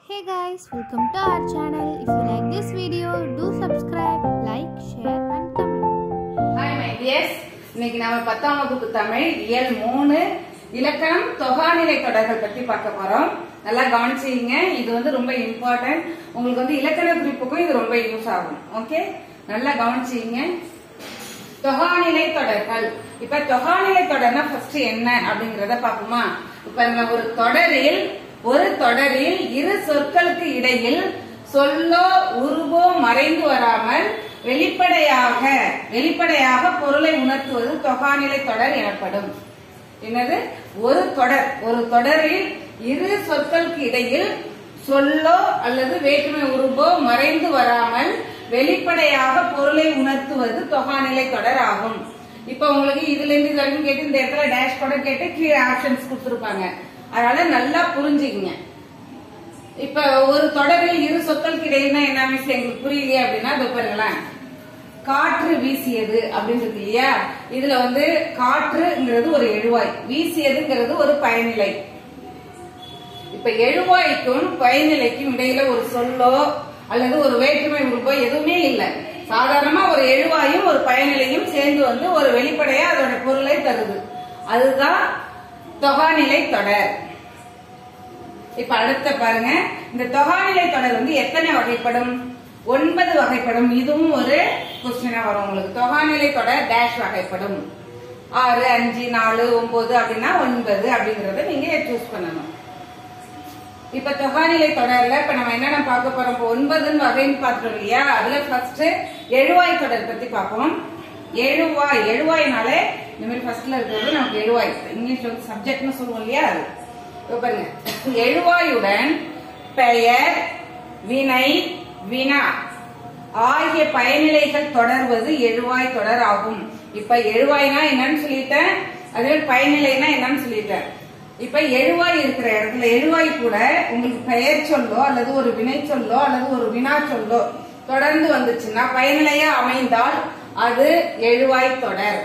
Hey guys, welcome to our channel. If you like this video, do subscribe, like, share and comment. Hi my dears இன்னைக்கு நாம பத்தாம் வகுப்பு தமிழ் இயல் மூணு இலக்கணம் தொகாநிலை தொடர்கள் பத்தி பார்க்க போறோம் நல்லா கவனிச்சீங்க இது வந்து ரொம்ப இம்பார்ட்டன்ட் உங்களுக்கு வந்து இலக்கண குறிப்புக்கும் இது ரொம்ப யூஸ் ஆகும் ஓகே நல்லா கவனிச்சீங்க தொகாநிலை தொடர்கள் இப்ப தொகாநிலை தொடர்னா ஃபர்ஸ்ட் என்ன அப்படிங்கறத பாப்போமா இப்ப நம்ம ஒரு தொடரில் ஒரு தொடரில் இரு சொற்களுக்கு இடையில் சொல்லோ உருவோ மறைந்து வராமல் வெளிப்படையாக வெளிப்படையாக பொருளை உணர்த்துவது தொகாநிலை தொடர் எனப்படும் என்னது ஒரு தொடர் ஒரு தொடரில் இரு சொற்களுக்கு இடையில் சொல்லோ அல்லது வேற்றுமை உருவோ மறைந்து வராமல் வெளிப்படையாக பொருளை உணர்த்துவது தொகாநிலை தொடர் ஆகும் இப்ப உங்களுக்கு இதுல இருந்து இது வரைக்கும் கேட்டு இந்த இடத்துல டேஷ் கூட கேட்டு கீழே ஆப்ஷன்ஸ் கொடுத்துருப்பாங்க அதனால நல்லா புரிஞ்சுக்கங்க இப்ப ஒரு தொடரில் இரு சொற்களுக்கு இடையினா என்ன மிஸ் எங்களுக்கு புரியலையே அப்படின்னா இதோ பாருங்களேன் காற்று வீசியது அப்படின்றது இல்லையா இதுல வந்து காற்றுங்கிறது ஒரு எழுவாய் வீசியதுங்கிறது ஒரு பயனிலை இப்ப எழுவாய்க்கும் பயனிலைக்கும் இடையில ஒரு சொல்லோ அல்லது ஒரு வேற்றுமை உறுப்போ எதுவுமே இல்லை சாதாரணமா ஒரு எழுவாயும் ஒரு பயனிலையும் சேர்ந்து வந்து ஒரு வெளிப்படையா அதோட பொருளை தருது அதுதான் தொகாநிலை தொடர் இப்ப அடுத்த பாருங்க இந்த தொகாநிலை தொடர் வந்து எத்தனை வகைப்படும் ஒன்பது வகைப்படும் இதுவும் ஒரு கொஸ்டினா வரும் உங்களுக்கு தொகாநிலை தொடர் டேஷ் வகைப்படும் ஆறு அஞ்சு நாலு ஒன்பது அப்படின்னா ஒன்பது அப்படிங்கறத நீங்க சூஸ் பண்ணணும் இப்ப தொகாநிலை தொடர்ல இப்ப நம்ம என்னென்ன பார்க்க போறோம் இப்ப ஒன்பதுன்னு வகைன்னு பார்த்தோம் இல்லையா அதுல ஃபர்ஸ்ட் எழுவாய் தொடர் பத்தி பார்ப்போம் எழுவாய் எழுவாய்னாலே இந்த மாதிரி ஃபர்ஸ்ட்ல இருக்கிறது நமக்கு எழுவாய் இங்கிலீஷ்ல வந்து சப்ஜெக்ட்னு சொல்லுவோம் இல்லையா அது இப்ப பாருங்க எழுவாயுடன் பெயர் வினை வினா ஆகிய பயனிலைகள் தொடர்வது எழுவாய் தொடர் ஆகும் இப்ப எழுவாய்னா என்னன்னு சொல்லிட்டேன் அதே பயனிலைனா என்னன்னு சொல்லிட்டேன் இப்ப எழுவாய் இருக்கிற இடத்துல எழுவாய் கூட உங்களுக்கு பெயர் சொல்லோ அல்லது ஒரு வினை சொல்லோ அல்லது ஒரு வினா சொல்லோ தொடர்ந்து வந்துச்சுன்னா பயனிலையா அமைந்தால் அது எழுவாய் தொடர்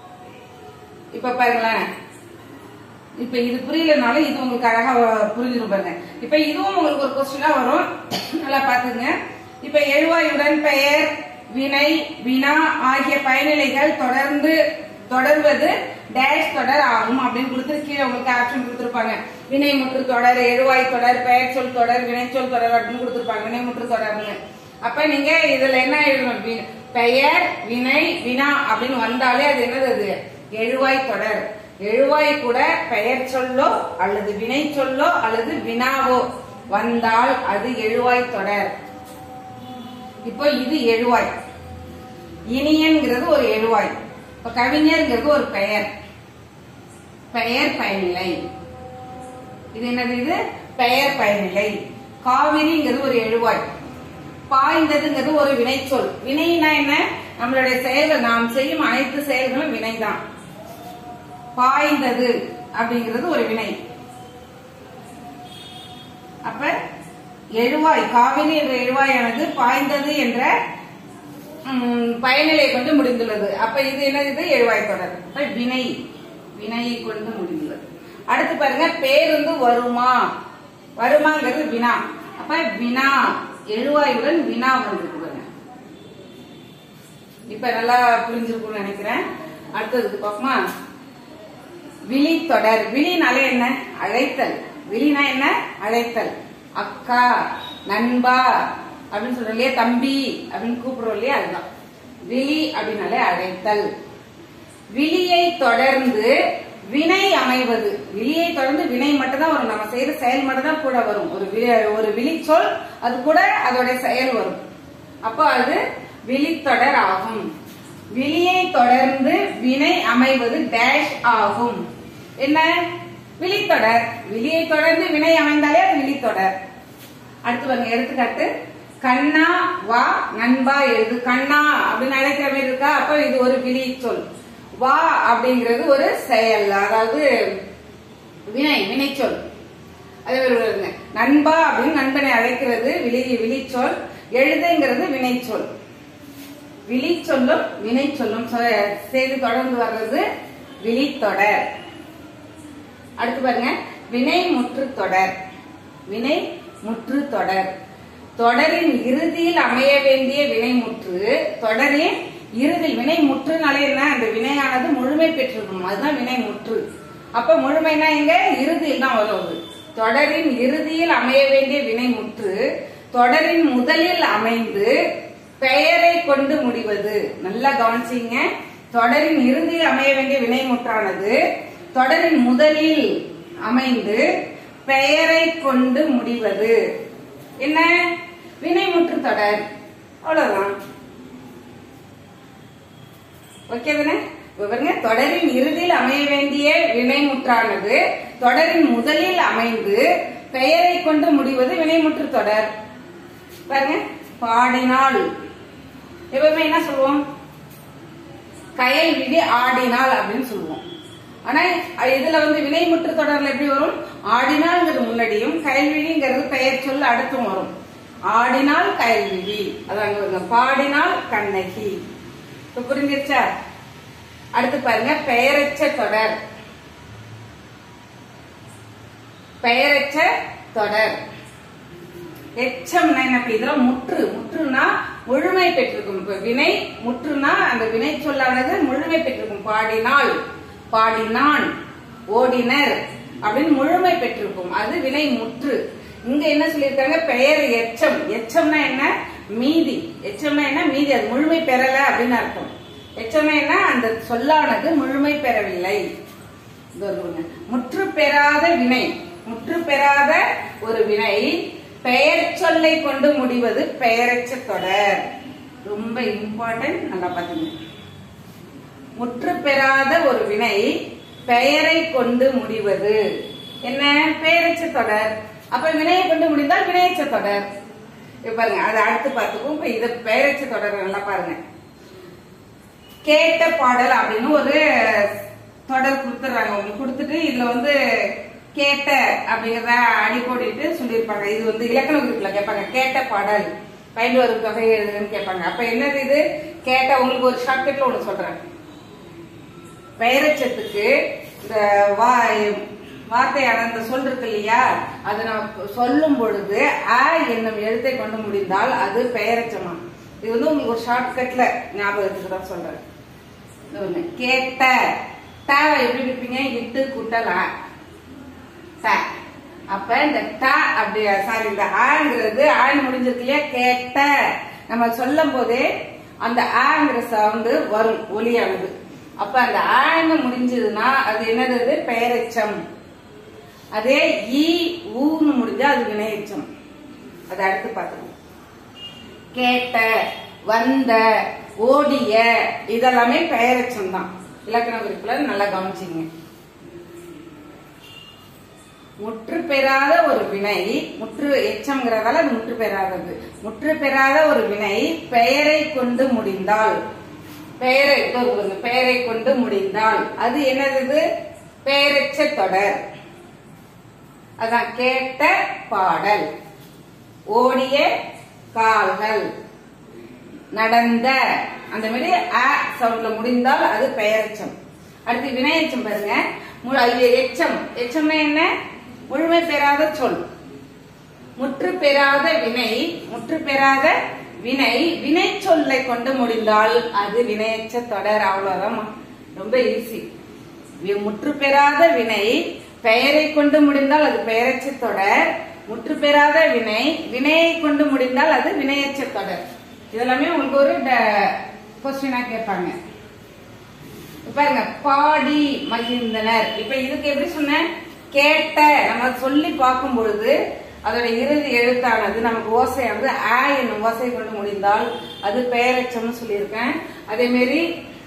இப்ப பாருங்களேன் இப்ப இது புரியலனாலும் இது உங்களுக்கு அழகா புரிஞ்சிடும் பாருங்க இப்ப இதுவும் உங்களுக்கு ஒரு கொஸ்டினா வரும் நல்லா பாத்துங்க இப்ப எழுவாயுடன் பெயர் வினை வினா ஆகிய பயனிலைகள் தொடர்ந்து தொடர்வது டேஷ் தொடர் ஆகும் அப்படின்னு கொடுத்து கீழே உங்களுக்கு ஆப்ஷன் கொடுத்திருப்பாங்க வினை முற்று தொடர் எழுவாய் தொடர் பெயர் சொல் தொடர் வினை சொல் தொடர் அப்படின்னு கொடுத்திருப்பாங்க வினை முற்று தொடர்னு அப்ப நீங்க இதுல என்ன எழுதணும் வி- பெயர் வினை வினா அப்படின்னு வந்தாலே அது என்னது அது எழுவாய் தொடர் எழுவாய் கூட பெயர் சொல்லோ அல்லது வினை சொல்லோ அல்லது வினாவோ வந்தால் அது எழுவாய் தொடர் இப்போ இது எழுவாய் இனியன்கிறது ஒரு எழுவாய் இப்ப கவிஞர்ங்கிறது ஒரு பெயர் பெயர் பயனிலை இது என்னது இது பெயர் பயனிலை காவிரிங்கிறது ஒரு எழுவாய் பாய்ந்ததுங்கிறது ஒரு வினைச்சொல் வினைனா என்ன நம்மளுடைய செயல்கள் நாம் செய்யும் அனைத்து செயல்களும் வினைதான் பாய்ந்தது அப்படிங்கிறது ஒரு வினை அப்ப எழுவாய் காவிரி என்ற எழுவாயானது பாய்ந்தது என்ற ம், பயனிலை கொண்டு முடிந்துள்ளது அப்ப இது என்னது எழுவாய் தொடர் அப்ப வினை வினையை கொண்டு முடிந்துள்ளது அடுத்து பாருங்க பேருந்து வருமா வருமாங்கிறது வினா அப்ப வினா எழுவாயுடன் வினா வந்து பாருங்க இப்ப நல்லா புரிஞ்சிருக்கும்னு நினைக்கிறேன் அடுத்ததுக்கு பார்ப்போமா விழி தொடர் விழினாலே என்ன அழைத்தல் விழினா என்ன அழைத்தல் அக்கா நண்பா அப்படின்னு சொல்றோம் இல்லையா தம்பி அப்படின்னு கூப்பிடுறோம் இல்லையா அதுதான் விழி அப்படின்னாலே அழைத்தல் விழியை தொடர்ந்து வினை அமைவது விழியை தொடர்ந்து வினை மட்டும்தான் வரும் நம்ம செய்யற செயல் மட்டும் தான் கூட வரும் ஒரு வி- ஒரு விழிச்சொல் அது கூட அதோட செயல் வரும் அப்போ அது விழித்தொடர் ஆகும் விழியை தொடர்ந்து வினை அமைவது டேஷ் ஆகும் என்ன விழித்தொடர் விழியை தொடர்ந்து வினை அமைந்தாலே அது விழித்தொடர் அடுத்து பாருங்க எடுத்துக்காட்டு கண்ணா வா நண்பா எழுது கண்ணா அப்படின்னு அழைக்கிற மாதிரி இருக்கா அப்ப இது ஒரு விழி சொல் வா அப்படிங்கிறது ஒரு செயல் அதாவது வினை வினைச்சொல் அதே மாதிரி வருங்க நண்பா அப்படின்னு நண்பனை அழைக்கிறது விழி விழிச்சொல் எழுதுங்கிறது வினைச்சொல் விழிச்சொல்லும் வினைச்சொல்லும் சொ- செய்து தொடர்ந்து வர்றது விழித்தொடர் அடுத்து பாருங்க வினை முற்று தொடர் வினை முற்று தொடர் தொடரின் இறுதியில் அமைய வேண்டிய வினைமுற்று தொடரின் இறுதியில் வினை முற்றுனாலே என்ன அந்த வினையானது முழுமை பெற்றிருக்கணும் அதுதான் வினை முற்று அப்ப முழுமைனா எங்க இறுதியில் தான் வரும் அது. தொடரின் இறுதியில் அமைய வேண்டிய வினை முற்று தொடரின் முதலில் அமைந்து பெயரை கொண்டு முடிவது நல்லா கவனிச்சீங்க தொடரின் இறுதியில் அமைய வேண்டிய வினை முற்றானது தொடரின் முதலில் அமைந்து பெயரை கொண்டு முடிவது என்ன வினைமுற்று தொடர் அவ்வளவுதான் ஓகே தானே இப்ப பாருங்க தொடரின் இறுதியில் அமைய வேண்டிய வினைமுற்றானது தொடரின் முதலில் அமைந்து பெயரை கொண்டு முடிவது வினைமுற்று தொடர் பாருங்க பாடினால் எப்பவுமே என்ன சொல்லுவோம் கயல் விதி ஆடினால் அப்படின்னு சொல்லுவோம் ஆனா இதுல வந்து வினைமுற்று தொடர்ல எப்படி வரும் ஆடினால்ங்கிறது முன்னாடியும் கயல்விழிங்கிறது பெயர் சொல் அடுத்தும் வரும் ஆடினால் கயல்விழி அதாங்க வருங்க பாடினால் கண்ணகி இப்ப புரிஞ்சிருச்சா அடுத்து பாருங்க பெயரச்ச தொடர் பெயரச்ச தொடர் எச்சம்னா என்ன இப்ப இதெல்லாம் முற்று முற்றுனா முழுமை பெற்றிருக்கும் இப்ப வினை முற்றுனா அந்த வினை சொல்லானது முழுமை பெற்றிருக்கும் பாடினால் பாடினான் ஓடினர் அப்படின்னு முழுமை பெற்றிருக்கும் அது வினை முற்று இங்க என்ன சொல்லியிருக்காங்க பெயர் எச்சம் எச்சம்னா என்ன மீதி எச்சம்னா என்ன மீதி அது முழுமை பெறல அப்படின்னு அர்த்தம் எச்சம்னா என்ன அந்த சொல்லானது முழுமை பெறவில்லை இது ஒரு பாருங்க. முற்று பெறாத வினை முற்று பெறாத ஒரு வினை பெயர் சொல்லை கொண்டு முடிவது பெயரச்ச தொடர் ரொம்ப இம்பார்ட்டன்ட் நல்லா பாத்துங்க முற்று பெறாத ஒரு வினை பெயரை கொண்டு முடிவது என்ன பெயரச்ச தொடர் அப்ப வினையை கொண்டு முடிந்தால் வினையச்ச தொடர் இப்ப பாருங்க அதை அடுத்து பார்த்துக்கும் இப்ப இது பெயரச்ச தொடர் நல்லா பாருங்க கேட்ட பாடல் அப்படின்னு ஒரு தொடர் கொடுத்துறாங்க உங்களுக்கு கொடுத்துட்டு இதுல வந்து கேட்ட அப்படிங்கறத அடி போட்டுட்டு சொல்லியிருப்பாங்க இது வந்து இலக்கண குறிப்புல கேட்பாங்க கேட்ட பாடல் பயின்று வரும் தொகை எழுதுன்னு கேட்பாங்க அப்ப என்னது இது கேட்ட உங்களுக்கு ஒரு ஷார்ட்கட்ல ஒண்ணு சொல்றேன் பெயரச்சத்துக்கு இந்த வா வார்த்தையான இந்த சொல் இருக்கு இல்லையா அதை நம்ம சொல்லும் பொழுது அ என்னும் எழுத்தை கொண்டு முடிந்தால் அது பெயரச்சமா இது வந்து உங்களுக்கு ஒரு ஷார்ட்கட்ல ஞாபகத்துக்கு தான் சொல்றேன் இது ஒண்ணு. கேட்ட ட எப்படி இருப்பீங்க இட்டு குட்டல் அ ட அப்ப இந்த ட அப்படி சாரி இந்த ஆங்கிறது ஆண் முடிஞ்சிருக்கு இல்லையா கேட்ட நம்ம சொல்லும் போதே அந்த ஆங்கிற சவுண்டு வரும் ஒலியானது அப்ப அந்த ஆன்னு முடிஞ்சதுன்னா அது என்னது அது பெயரெச்சம் அதே ஈ ஊன்னு முடிஞ்சா அது வினையெச்சம் அதை அடுத்து பார்த்துக்கணும் கேட்ட வந்த ஓடிய இதெல்லாமே பெயரெச்சம் தான் இலக்கண குறிப்புல நல்லா கவனிச்சிங்க முற்று பெறாத ஒரு வினை முற்று எச்சம்ங்கிறதால அது முற்று பெறாதது முற்று பெறாத ஒரு வினை பெயரை கொண்டு முடிந்தால் பெயரை இதோ பாருங்க, பெயரை கொண்டு முடிந்தால் அது என்னது இது? பெயரெச்ச தொடர் அதான் கேட்ட பாடல் ஓடிய கால்கள் நடந்த அந்த மாதிரி அ சவுண்ட்ல முடிந்தால் அது பெயரெச்சம் அடுத்து வினையெச்சம் பாருங்க மு- அது எச்சம் எச்சம்னா என்ன முழுமை பெறாத சொல் முற்று பெறாத வினை முற்று பெறாத வினை வினை சொல்லை கொண்டு முடிந்தால் அது வினையச்ச தொடர் அவ்வளவுதான் ரொம்ப ஈஸி முற்று பெறாத வினை பெயரை கொண்டு முடிந்தால் அது பெயரச்ச தொடர் முற்று பெறாத வினை வினையை கொண்டு முடிந்தால் அது வினையச்ச தொடர் இதெல்லாமே உங்களுக்கு ஒரு கொஸ்டினா கேட்பாங்க இப்ப பாருங்க பாடி மகிழ்ந்தனர் இப்ப இதுக்கு எப்படி சொன்னேன் கேட்ட நம்ம சொல்லி பார்க்கும் பொழுது அதோட இறுதி எழுத்தானது நமக்கு ஓசையானது ஆ என்னும் ஓசை கொண்டு முடிந்தால் அது பெயரச்சம்னு சொல்லியிருக்கேன் அதே மாதிரி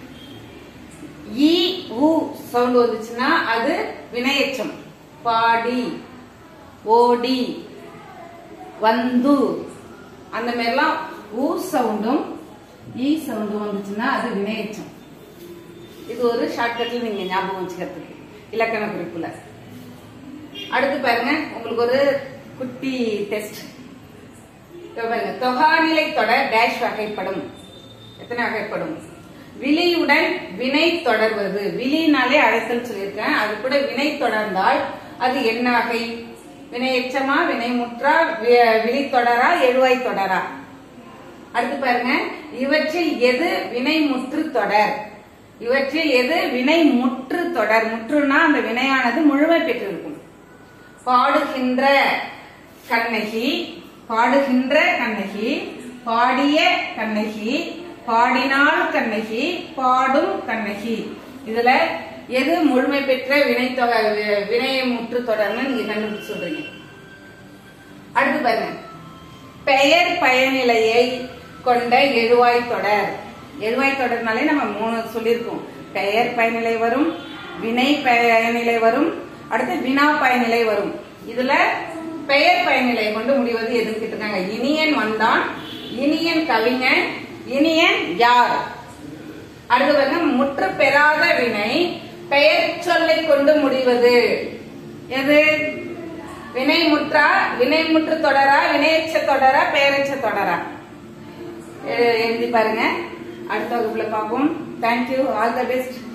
ஈ ஊ சவுண்ட் வந்துச்சுன்னா அது வினையச்சம் பாடி ஓடி வந்து அந்த மாதிரிலாம் ஊ சவுண்டும் ஈ சவுண்டும் வந்துச்சுன்னா அது வினையச்சம் இது ஒரு ஷார்ட்கட்ல நீங்க ஞாபகம் வச்சுக்கிறதுக்கு இலக்கண குறிப்புல அடுத்து பாருங்க உங்களுக்கு ஒரு குட்டி டெஸ்ட் பாருங்க தொகாநிலை தொடர் டேஷ் வகைப்படும் எத்தனை வகைப்படும் விழியுடன் வினை தொடர்வது விழினாலே அழைத்தல் சொல்லியிருக்கேன் அது கூட வினை தொடர்ந்தால் அது என்ன வகை வினை எச்சமா வினை முற்றா வி- விழித்தொடரா எழுவாய் தொடரா அடுத்து பாருங்க இவற்றில் எது வினை முற்று தொடர் இவற்றில் எது வினை முற்று தொடர் முற்றுனா அந்த வினையானது முழுமை பெற்றிருக்கும் பாடுகின்ற கண்ணகி பாடுகின்ற கண்ணகி பாடிய கண்ணகி பாடினாள் கண்ணகி பாடும் கண்ணகி இதுல எது முழுமை பெற்ற வினை தொகை வி- வினை முற்று தொடர்னு நீங்க கண்டுபிடிச்சு சொல்றீங்க அடுத்து பாருங்க பெயர் பயனிலையை கொண்ட எழுவாய் தொடர் எழுவாய் தொடர்னாலே நம்ம மூணு சொல்லியிருக்கோம் பெயர் பயனிலை வரும் வினை பயனிலை வரும் அடுத்து வினா பயனிலை வரும் இதுல பெயர் பயனிலை கொண்டு முடிவது எதுன்னு கேட்டிருக்காங்க இனியன் வந்தான் இனியன் கவிஞன் இனியன் யார் அடுத்து பாருங்க முற்று பெறாத வினை பெயர் சொல்லை கொண்டு முடிவது எது வினை முற்றா வினை முற்று தொடரா வினையச்ச தொடரா பெயரச்ச தொடரா எ- எழுதி பாருங்க அடுத்த வகுப்புல பார்ப்போம் தேங்க்யூ ஆல் த பெஸ்ட்